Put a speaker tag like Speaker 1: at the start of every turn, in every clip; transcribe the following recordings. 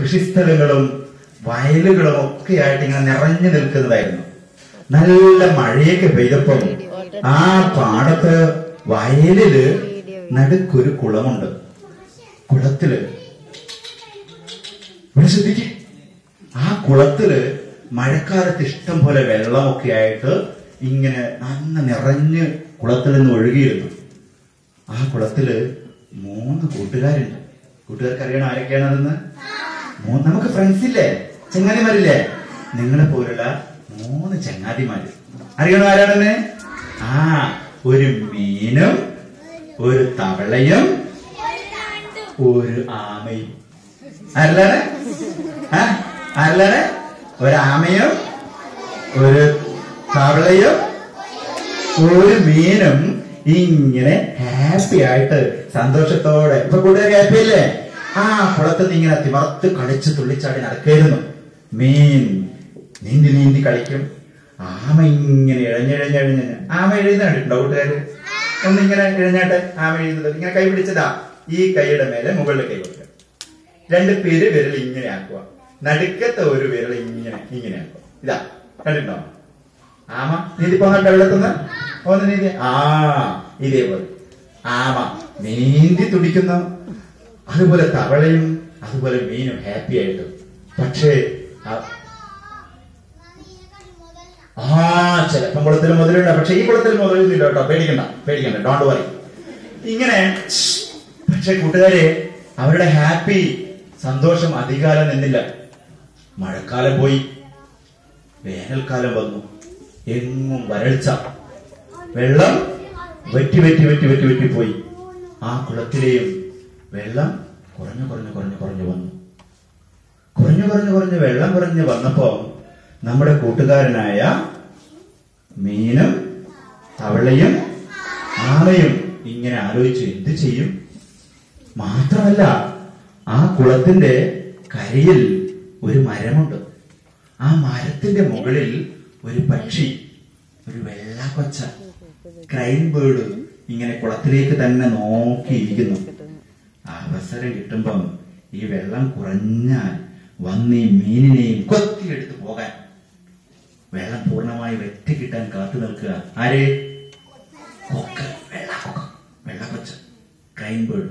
Speaker 1: കൃഷിസ്ഥലങ്ങളും വയലുകളും ഒക്കെ ആയിട്ട് ഇങ്ങനെ നിറഞ്ഞു നിൽക്കുന്നതായിരുന്നു നല്ല മഴയൊക്കെ പെയ്തപ്പം ആ പാടത്ത് വയലില് നടുക്കൊരു കുളമുണ്ട് കുളത്തില് ഇവിടെ ശ്രദ്ധിക്കേ ആ കുളത്തില് മഴക്കാലത്ത് ഇഷ്ടം പോലെ വെള്ളമൊക്കെ ആയിട്ട് ഇങ്ങനെ നന്ന നിറഞ്ഞ് കുളത്തിൽ നിന്ന് ഒഴുകിയിരുന്നു ആ കുളത്തില് മൂന്ന് കൂട്ടുകാരുണ്ട് കൂട്ടുകാർക്ക് അറിയണം ആരൊക്കെയാണ് അതെന്ന് മൂന്ന് നമുക്ക് ഫ്രണ്ട്സ് ഇല്ലേ ചങ്ങാതിമാരില്ലേ നിങ്ങളെ പോലുള്ള മൂന്ന് ചങ്ങാതിമാര് അറിയണോ ആരാണെന്ന് ആ ഒരു മീനും ഒരു തവളയും ഒരു ആമയും ആരല്ലാണ് ആരല്ലാണ് ഒരു ആമയും ഒരു തവളയും ഒരു മീനും ഇങ്ങനെ ഹാപ്പി ആയിട്ട് സന്തോഷത്തോടെ ഇപ്പൊ കൂടുതൽ ഹാപ്പി അല്ലേ ആ കുളത്തിൽ നിന്ന് ഇങ്ങനെ തിമർത്ത് കളിച്ച് തുള്ളിച്ചാടി നടക്കായിരുന്നു മീൻ നീന്തി നീന്തി കളിക്കും ആമ ഇങ്ങനെ ഇഴഞ്ഞിഴഞ്ഞിഴഞ്ഞ് ആമ എഴുതുന്ന കണ്ടിട്ടുണ്ടോ കൂട്ടുകാര് ഒന്നിങ്ങനെ ഇഴഞ്ഞാട്ടെ ആമ എഴുതുന്നത് ഇങ്ങനെ കൈ പിടിച്ചതാ ഈ കൈയുടെ മേലെ മുകളിൽ കൈ വെക്കുക രണ്ട് പേര് വിരൽ ഇങ്ങനെ ആക്കുക നടുക്കത്തെ ഒരു വിരൽ ഇങ്ങനെ ഇങ്ങനെ ആക്കുക ഇതാ കണ്ടിട്ടുണ്ടോ ആമ നീന്തി പോകണ്ട വെള്ളത്തുനിന്ന് ഒന്ന് നീന്തി ആ ഇതേപോലെ ആമ നീന്തി തുടിക്കുന്നു അതുപോലെ തവളയും അതുപോലെ മീനും ഹാപ്പി ആയിട്ട് പക്ഷേ ആ- ആ ചിലപ്പം കുളത്തിൽ മുതലുണ്ട് പക്ഷെ ഈ കുളത്തിൽ മുതലൊന്നുമില്ല കേട്ടോ പേടിക്കണ്ട പേടിക്കണ്ട ഡോണ്ട് വറി ഇങ്ങനെ ശ്ശ്. പക്ഷെ കൂട്ടുകാരെ അവരുടെ ഹാപ്പി സന്തോഷം അധികാലം നിന്നില്ല മഴക്കാലം പോയി വേനൽക്കാലം വന്നു എങ്ങും വരൾച്ച വെള്ളം വെറ്റി വെറ്റി വെറ്റി വെറ്റി വെറ്റി പോയി ആ കുളത്തിലെയും വെള്ളം കുറഞ്ഞു കുറഞ്ഞു കുറഞ്ഞു കുറഞ്ഞു വന്നു കുറഞ്ഞു കുറഞ്ഞു കുറഞ്ഞു വെള്ളം കുറഞ്ഞു വന്നപ്പോ നമ്മുടെ കൂട്ടുകാരനായ മീനും തവളയും ആമയും ഇങ്ങനെ ആലോചിച്ചു എന്ത് ചെയ്യും മാത്രമല്ല ആ കുളത്തിന്റെ കരയിൽ ഒരു മരമുണ്ട് ആ മരത്തിന്റെ മുകളിൽ ഒരു പക്ഷി ഒരു വെള്ളക്കൊച്ച ക്രൈം ബേർഡ് ഇങ്ങനെ കുളത്തിലേക്ക് തന്നെ നോക്കിയിരിക്കുന്നു അവസരം കിട്ടുമ്പം ഈ വെള്ളം കുറഞ്ഞാൽ വന്ന് ഈ മീനിനെയും കൊത്തിയെടുത്ത് പോകാൻ വെള്ളം പൂർണ്ണമായി വെറ്റി കിട്ടാൻ കാത്തു നിൽക്കുക ആര് കൊക്ക് വെള്ളക്കൊക്ക് വെള്ളക്കൊച്ച ക്രൈം ബേർഡ്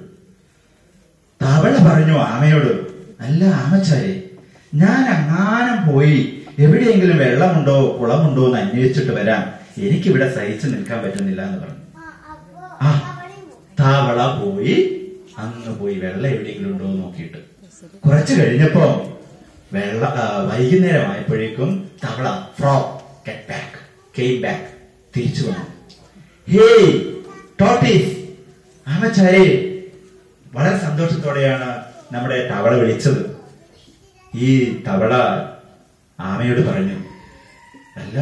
Speaker 1: തവള പറഞ്ഞു ആമയോട് അല്ല ആമച്ചാരെ ഞാൻ അങ്ങാനം പോയി എവിടെയെങ്കിലും വെള്ളമുണ്ടോ കുളമുണ്ടോ എന്ന് അന്വേഷിച്ചിട്ട് വരാം എനിക്കിവിടെ സഹിച്ചു നിൽക്കാൻ പറ്റുന്നില്ല എന്ന് പറഞ്ഞു ആ തവള പോയി അങ്ങ് പോയി വെള്ളം എവിടെയെങ്കിലും ഉണ്ടോ എന്ന് നോക്കിയിട്ട് കുറച്ചു കഴിഞ്ഞപ്പോ വെള്ള ആ, വൈകുന്നേരം ആയപ്പോഴേക്കും തവള frog get back came back തിരിച്ചു വന്നു ഹേയ് ടോട്ടീസ് ആമച്ചാരെ വളരെ സന്തോഷത്തോടെയാണ് നമ്മുടെ തവള വിളിച്ചത് ഈ തവള ആമയോട് പറഞ്ഞു അല്ല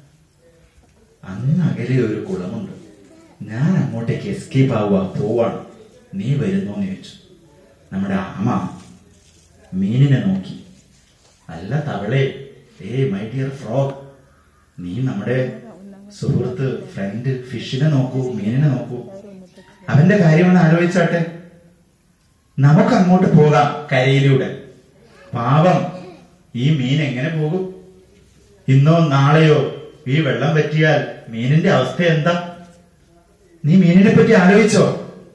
Speaker 1: അങ്ങ് അകലെ ഒരു കുളമുണ്ട് ഞാൻ അങ്ങോട്ടേക്ക് എസ്കേപ്പ് ആവുക പോവാണ് നീ വരുന്നോ എന്ന് ചോദിച്ചു നമ്മുടെ ആമ മീനിനെ നോക്കി അല്ല തവളെ ഏ മൈ ഡിയർ ഫ്രോഗ് നീ നമ്മുടെ സുഹൃത്ത് ഫ്രണ്ട് ഫിഷിനെ നോക്കൂ മീനിനെ നോക്കൂ അവന്റെ കാര്യമൊന്ന് ആലോചിച്ചാട്ടെ നമുക്ക് അങ്ങോട്ട് പോകാം കരയിലൂടെ പാവം ഈ മീൻ എങ്ങനെ പോകും ഇന്നോ നാളെയോ ഈ വെള്ളം പറ്റിയാൽ മീനിന്റെ അവസ്ഥ എന്താ നീ മീനിനെ പറ്റി ആലോചിച്ചോ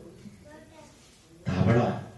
Speaker 1: തവള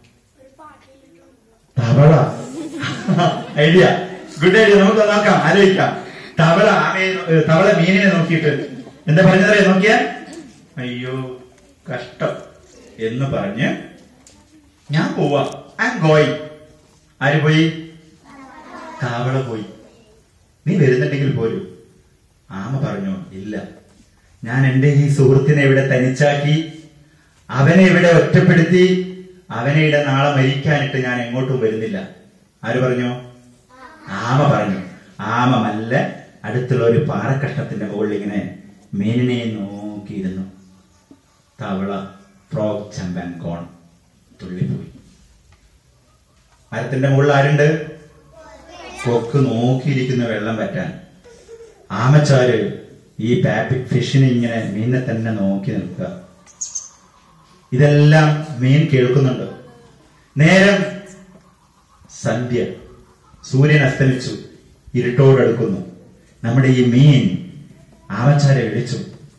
Speaker 1: തവള ഐഡിയ ഗുഡ് ഐഡിയ നമുക്ക് നോക്കാം ആലോചിക്കാം തവള ആമയെ നോ- ഏ, തവള മീനിനെ നോക്കിയിട്ട് എന്താ പറഞ്ഞതറിയാ നോക്കിയാ അയ്യോ കഷ്ടം എന്ന് പറഞ്ഞ് ഞാൻ പോവാ ഐ എം ഗോയിങ് ആര് പോയി തവള പോയി നീ വരുന്നുണ്ടെങ്കിൽ പോരൂ ആമ പറഞ്ഞു ഇല്ല ഞാൻ എന്റെ ഈ സുഹൃത്തിനെ ഇവിടെ തനിച്ചാക്കി അവനെ ഇവിടെ ഒറ്റപ്പെടുത്തി അവനെ ഇവിടെ നാളെ മരിക്കാനിട്ട് ഞാൻ എങ്ങോട്ടും വരുന്നില്ല ആര് പറഞ്ഞു ആമ പറഞ്ഞു ആമ മല്ല അടുത്തുള്ള ഒരു പാറക്കഷ്ണത്തിന്റെ മുകളിൽ ഇങ്ങനെ മീനിനെ നോക്കിയിരുന്നു തവള ഫ്രോഗ് ചമ്പൻ കോൺ തുള്ളിപ്പോയി മരത്തിന്റെ മുകളിൽ ആരുണ്ട് കൊക്ക് നോക്കിയിരിക്കുന്ന വെള്ളം പറ്റാൻ ആമച്ചാര് ഈ പാപ്പി ഫിഷിനെ ഇങ്ങനെ മീനിനെ തന്നെ നോക്കി നിൽക്കുക ഇതെല്ലാം മീൻ കേൾക്കുന്നുണ്ട് നേരം സന്ധ്യ സൂര്യൻ അസ്തമിച്ചു ഇരുട്ടോടടുക്കുന്നു നമ്മുടെ ഈ മീൻ ആമച്ചാരെ വിളിച്ചു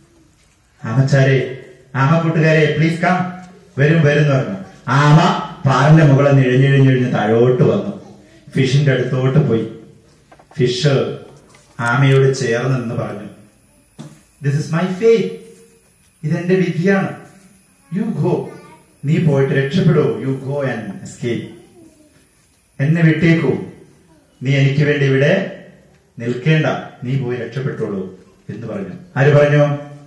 Speaker 1: ആമച്ചാരെ ആമ കൂട്ടുകാരെ പ്ലീസ് കം വരും വരും എന്ന് പറഞ്ഞു ആമ പാറിന്റെ മുകളിൽ നിന്ന് ഇഴഞ്ഞിഴഞ്ഞിഴഞ്ഞ് താഴോട്ട് വന്നു ഫിഷിന്റെ അടുത്തോട്ട് പോയി ഫിഷ് ആമയോട് ചേർന്ന് നിന്ന് പറഞ്ഞു ദിസ് ഇസ് മൈ ഫേറ്റ് ഇതെന്റെ വിധിയാണ് യു ഗോ നീ പോയിട്ട് രക്ഷപ്പെടൂ യു ഗോ ആൻഡ് എസ്കേപ്പ് എന്നെ വിട്ടേക്കൂ നീ എനിക്ക് വേണ്ടി ഇവിടെ നിൽക്കേണ്ട നീ പോയി രക്ഷപ്പെട്ടോളൂ എന്ന് പറഞ്ഞു ആര് പറഞ്ഞു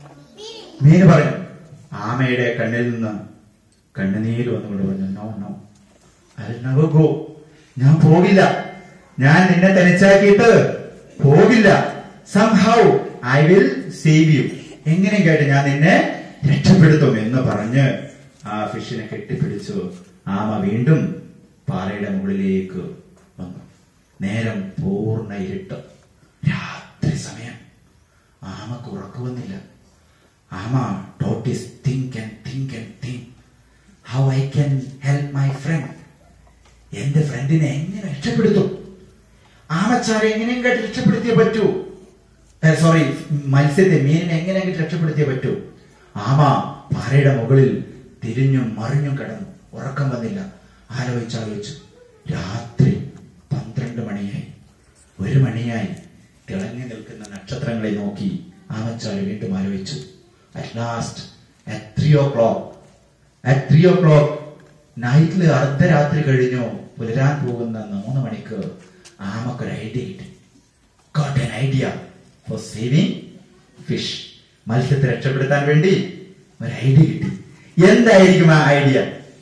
Speaker 1: മീന് പറഞ്ഞു ആമയുടെ കണ്ണിൽ നിന്ന് കണ്ണുനീര് വന്നുകൊണ്ട് പറഞ്ഞു no no I never go ഞാൻ പോകില്ല ഞാൻ നിന്നെ തനിച്ചാക്കിയിട്ട് പോകില്ല somehow I will save you എങ്ങനെയൊക്കെയായിട്ട് ഞാൻ നിന്നെ രക്ഷപ്പെടുത്തും എന്ന് പറഞ്ഞ് ആ ഫിഷിനെ കെട്ടിപ്പിടിച്ചു ആമ വീണ്ടും പാറയുടെ മുകളിലേക്ക് വന്നു നേരം പൂർണ്ണ ഇരുട്ട് രാത്രി സമയം ആമക്ക് ഉറക്കുവന്നില്ല ആമ tortoise think and think and think how I can help my friend എന്റെ ഫ്രണ്ടിനെ എങ്ങനെ രക്ഷപ്പെടുത്തും ആമച്ചാരെ എങ്ങനെയെങ്കിലും രക്ഷപ്പെടുത്തിയേ പറ്റൂ സോറി മത്സ്യത്തെ മീനിനെ എങ്ങനെയെങ്കിലും രക്ഷപ്പെടുത്തിയേ പറ്റൂ ആമ പാറയുടെ മുകളിൽ തിരിഞ്ഞും മറിഞ്ഞും കിടന്നു ഉറക്കം വന്നില്ല ആലോചിച്ചാലോചിച്ചു രാത്രി പന്ത്രണ്ട് മണിയായി ഒരു മണിയായി തിളങ്ങി നിൽക്കുന്ന നക്ഷത്രങ്ങളെ നോക്കി ആമച്ചാല് വീണ്ടും ആലോചിച്ചു at last at three o'clock at three o'clock നൈറ്റിൽ അർദ്ധരാത്രി കഴിഞ്ഞു പുലരാൻ പോകുന്ന മൂന്ന് മണിക്ക് ആമക്കൊരു ഐഡിയ കിട്ടി got an idea for saving fish മത്സ്യത്തെ രക്ഷപ്പെടുത്താൻ വേണ്ടി ഒരു ഐഡിയ കിട്ടി എന്തായിരിക്കും ആ ഐഡിയ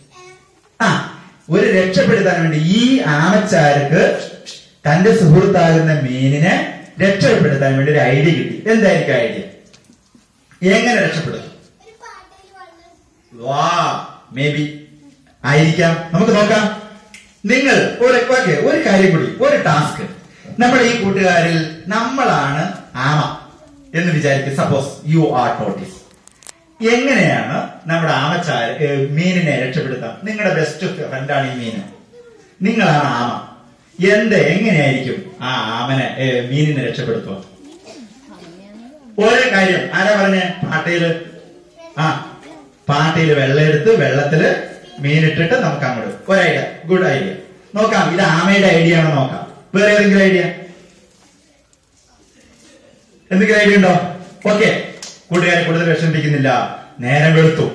Speaker 1: ആ ഒരു രക്ഷപ്പെടുത്താൻ വേണ്ടി ഈ ആമച്ചാർക്ക് തന്റെ സുഹൃത്താകുന്ന മീനിനെ രക്ഷപ്പെടുത്താൻ വേണ്ടി ഒരു ഐഡിയ കിട്ടി എന്തായിരിക്കും ഐഡിയ എങ്ങനെ രക്ഷപ്പെടുത്തും വാ മേ ബി ആയിരിക്കാം നമുക്ക് നോക്കാം നിങ്ങൾ ഒരു ഓക്കെ ഒരു കാര്യം കൂടി ഒരു ടാസ്ക് നമ്മുടെ ഈ കൂട്ടുകാരിൽ നമ്മളാണ് ആമ എന്ന് വിചാരിക്കും സപ്പോസ് യു ആർ ടോട്ടിസ് എങ്ങനെയാണ് നമ്മുടെ ആമച്ചാര ഏ, മീനിനെ രക്ഷപ്പെടുത്താം നിങ്ങളുടെ ബെസ്റ്റ് ഫ്രണ്ടാണ് ഈ മീന് നിങ്ങളാണ് ആമ എന്ത് എങ്ങനെയായിരിക്കും ആ ആമനെ ഏ, മീനിനെ രക്ഷപ്പെടുത്തുക ഒരു കാര്യം ആരാ പറഞ്ഞേ പാട്ടയില് ആ പാട്ടയില് വെള്ളം എടുത്ത് വെള്ളത്തില് മീനിട്ടിട്ട് നമുക്ക് അങ്ങോട്ട് ഒരു ഐഡിയ ഗുഡ് ഐഡിയ നോക്കാം ഇത് ആമയുടെ ഐഡിയ ആണോ നോക്കാം വേറെ ഏതെങ്കിലും ഐഡിയ എന്തെങ്കിലും ഐഡിയ ഉണ്ടോ ഓക്കെ കൂട്ടുകാരെ കൂടുതൽ വിഷമിപ്പിക്കുന്നില്ല നേരം വെളുത്തു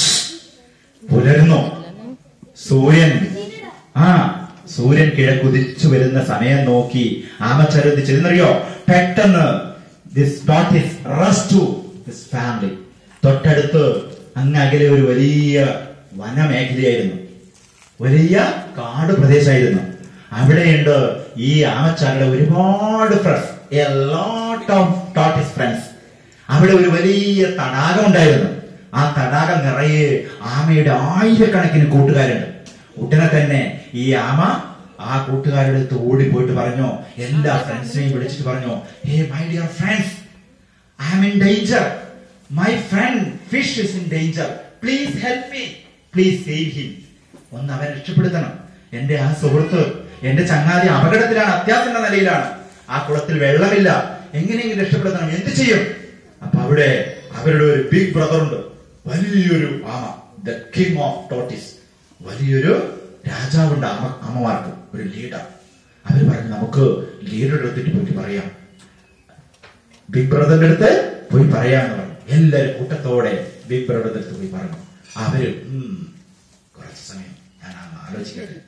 Speaker 1: പുലർന്നു സൂര്യൻ ആ സൂര്യൻ കിഴക്കുതിച്ചു വരുന്ന സമയം നോക്കി ആമച്ചരത്ത് ചെന്നറിയോ പെട്ടെന്ന് this tortoise rushed to this family തൊട്ടടുത്ത് അങ്ങ് അകലെ ഒരു വലിയ വനമേഖലയായിരുന്നു വലിയ കാട് പ്രദേശമായിരുന്നു അവിടെയുണ്ട് ഈ ആമച്ചാരുടെ ഒരുപാട് friends a lot of tortoise friends അവിടെ ഒരു വലിയ തടാകം ഉണ്ടായിരുന്നു ആ തടാകം നിറയെ ആമയുടെ ആയിരക്കണക്കിന് കൂട്ടുകാരുണ്ട് ഉടനെ തന്നെ ഈ ആമ ആ കൂട്ടുകാരുടെ അടുത്ത് ഓടിപ്പോയിട്ട് പറഞ്ഞു എല്ലാ ഫ്രണ്ട്സിനെയും വിളിച്ചിട്ട് പറഞ്ഞു hey my dear friends I am in danger my friend fish is in danger please help me please save him ഒന്ന് അവൻ രക്ഷപ്പെടുത്തണം എന്റെ ആ സുഹൃത്ത് എന്റെ ചങ്ങാതി അപകടത്തിലാണ് അത്യാസന്ന നിലയിലാണ് ആ കുളത്തിൽ വെള്ളമില്ല എങ്ങനെയെങ്കിലും രക്ഷപ്പെടുത്തണം എന്ത് ചെയ്യും അപ്പൊ അവിടെ അവരുടെ ഒരു ബിഗ് ബ്രദർ ഉണ്ട് വലിയൊരു ആമ ദ കിങ് ഓഫ് ടോട്ടിസ് വലിയൊരു രാജാവുണ്ട് ആമ അമ്മമാർക്ക് ഒരു ലീഡർ അവർ പറഞ്ഞു നമുക്ക് ലീഡറുടെ അടുത്തിട്ട് പോയിട്ട് പറയാം ബിഗ് ബ്രദറിന്റെ അടുത്ത് പോയി പറയാന്ന് പറഞ്ഞു എല്ലാരും കൂട്ടത്തോടെ ബിഗ് ബ്രദറിന്റെ അടുത്ത് പോയി പറഞ്ഞു അവര് ഉം, കുറച്ച് സമയം ഞാൻ ആമ ആലോചിക്കട്ടെ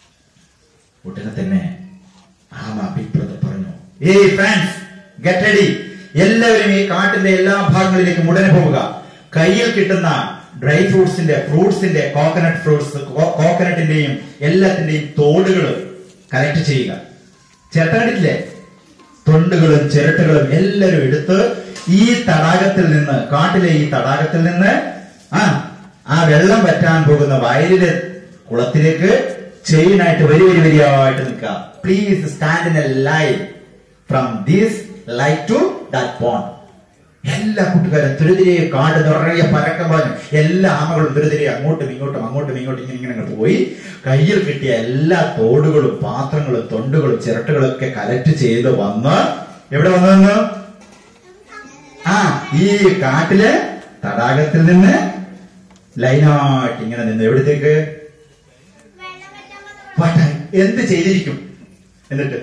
Speaker 1: ഉടനെ തന്നെ ആമ ബിഗ് ബ്രദർ പറഞ്ഞു ഏയ് ഫ്രണ്ട്സ് ഗെറ്റ് റെഡി എല്ലാവരും ഈ കാട്ടിന്റെ എല്ലാ ഭാഗങ്ങളിലേക്കും ഉടനെ പോവുക കയ്യിൽ കിട്ടുന്ന ഡ്രൈ ഫ്രൂട്ട്സിന്റെ ഫ്രൂട്ട്സിന്റെ കോക്കനട്ട് ഫ്രൂട്ട്സ് കോക്കനട്ടിന്റെയും എല്ലാത്തിന്റെയും തോടുകൾ കളക്ട് ചെയ്യുക ചേർത്ത കണ്ടിട്ടില്ലേ തൊണ്ടുകളും ചിരട്ടകളും എല്ലാവരും എടുത്ത് ഈ തടാകത്തിൽ നിന്ന് കാട്ടിലെ ഈ തടാകത്തിൽ നിന്ന് ആ ആ വെള്ളം വറ്റാൻ പോകുന്ന വയലിലെ കുളത്തിലേക്ക് ചെയിനായിട്ട് വരി വരി വരിയായിട്ട് നിൽക്കുക please stand in a line from this light to that pond എല്ലാ കൂട്ടുകാരും തുരുതിരെ കാട് നിറയെ പരക്കം പറഞ്ഞു എല്ലാ ആമകളും തുരുതിരെ അങ്ങോട്ടും ഇങ്ങോട്ടും അങ്ങോട്ടും ഇങ്ങോട്ടും ഇങ്ങനെ ഇങ്ങനെ അങ്ങ് പോയി കയ്യിൽ കിട്ടിയ എല്ലാ തോടുകളും പാത്രങ്ങളും തൊണ്ടുകളും ചിരട്ടുകളും ഒക്കെ കലക്ട് ചെയ്ത് വന്ന് എവിടെ വന്നു നിന്ന് ആ ഈ കാട്ടില് തടാകത്തിൽ നിന്ന് ലൈനായിട്ട് ഇങ്ങനെ നിന്ന് എവിടത്തേക്ക് പാട്ടായി എന്ത് ചെയ്തിരിക്കും എന്നിട്ട്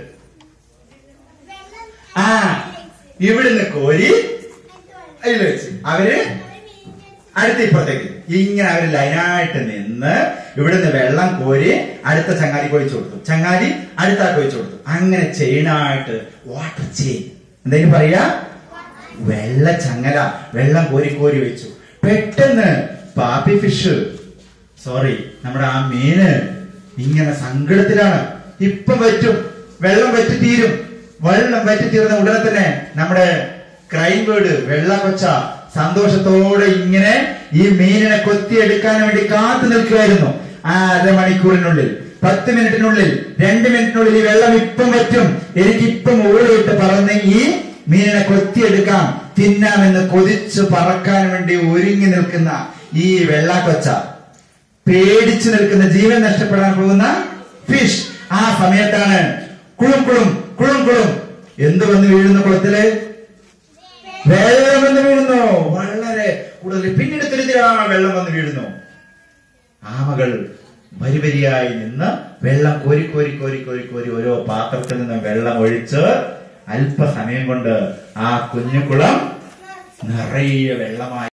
Speaker 1: ആ ഇവിടുന്ന് കോരി അതിൽ വെച്ച് അവര് അടുത്ത ഇപ്പുറത്തേക്ക് ഇങ്ങനെ അവര് ലൈനായിട്ട് നിന്ന് ഇവിടുന്ന് വെള്ളം കോരി അടുത്ത ചങ്ങാതിക്ക് ഒഴിച്ചു കൊടുത്തു ചങ്ങാതി അടുത്ത ആൾക്ക് ഒഴിച്ചു കൊടുത്തു അങ്ങനെ ചെയിനായിട്ട് വാട്ടർ ചെയിൻ എന്തെങ്കിലും പറയാ വെള്ള ചങ്ങല വെള്ളം കോരി കോരി വെച്ചു പെട്ടെന്ന് പാപ്പി ഫിഷ് സോറി നമ്മുടെ ആ മീന് ഇങ്ങനെ സങ്കടത്തിലാണ് ഇപ്പം പറ്റും വെള്ളം വറ്റി തീരും വെള്ളം വറ്റി തീർന്ന ഉടനെ തന്നെ നമ്മുടെ ക്രൈം ബേർഡ് വെള്ള കൊച്ച സന്തോഷത്തോടെ ഇങ്ങനെ ഈ മീനിനെ കൊത്തിയെടുക്കാൻ വേണ്ടി കാത്തു നിൽക്കുമായിരുന്നു ആ അരമണിക്കൂറിനുള്ളിൽ പത്ത് മിനിറ്റിനുള്ളിൽ രണ്ട് മിനിറ്റിനുള്ളിൽ ഈ വെള്ളം ഇപ്പം പറ്റും എനിക്കിപ്പം ഓടിയിട്ട് പറന്ന് ഈ മീനിനെ കൊത്തിയെടുക്കാം തിന്നാമെന്ന് കൊതിച്ചു പറക്കാൻ വേണ്ടി ഒരുങ്ങി നിൽക്കുന്ന ഈ വെള്ളക്കൊച്ച പേടിച്ചു നിൽക്കുന്ന ജീവൻ നഷ്ടപ്പെടാൻ പോകുന്ന ഫിഷ് ആ സമയത്താണ് കുളും കുളും കുളും കുളും എന്ത് വന്ന് വീഴുന്നു കുളത്തില് വെള്ളം വന്ന് വീഴുന്നു വളരെ കൂടുതൽ പിന്നീട് തിരുതിരാ വെള്ളം വന്ന് വീഴുന്നു ആമകൾ വരി വരിയായി നിന്ന് വെള്ളം കോരി കോരി കോരി കോരി കോരി ഓരോ പാത്രത്തിൽ നിന്ന് വെള്ളം ഒഴിച്ച് അല്പസമയം കൊണ്ട് ആ കുഞ്ഞുകുളം നിറയെ വെള്ളമായി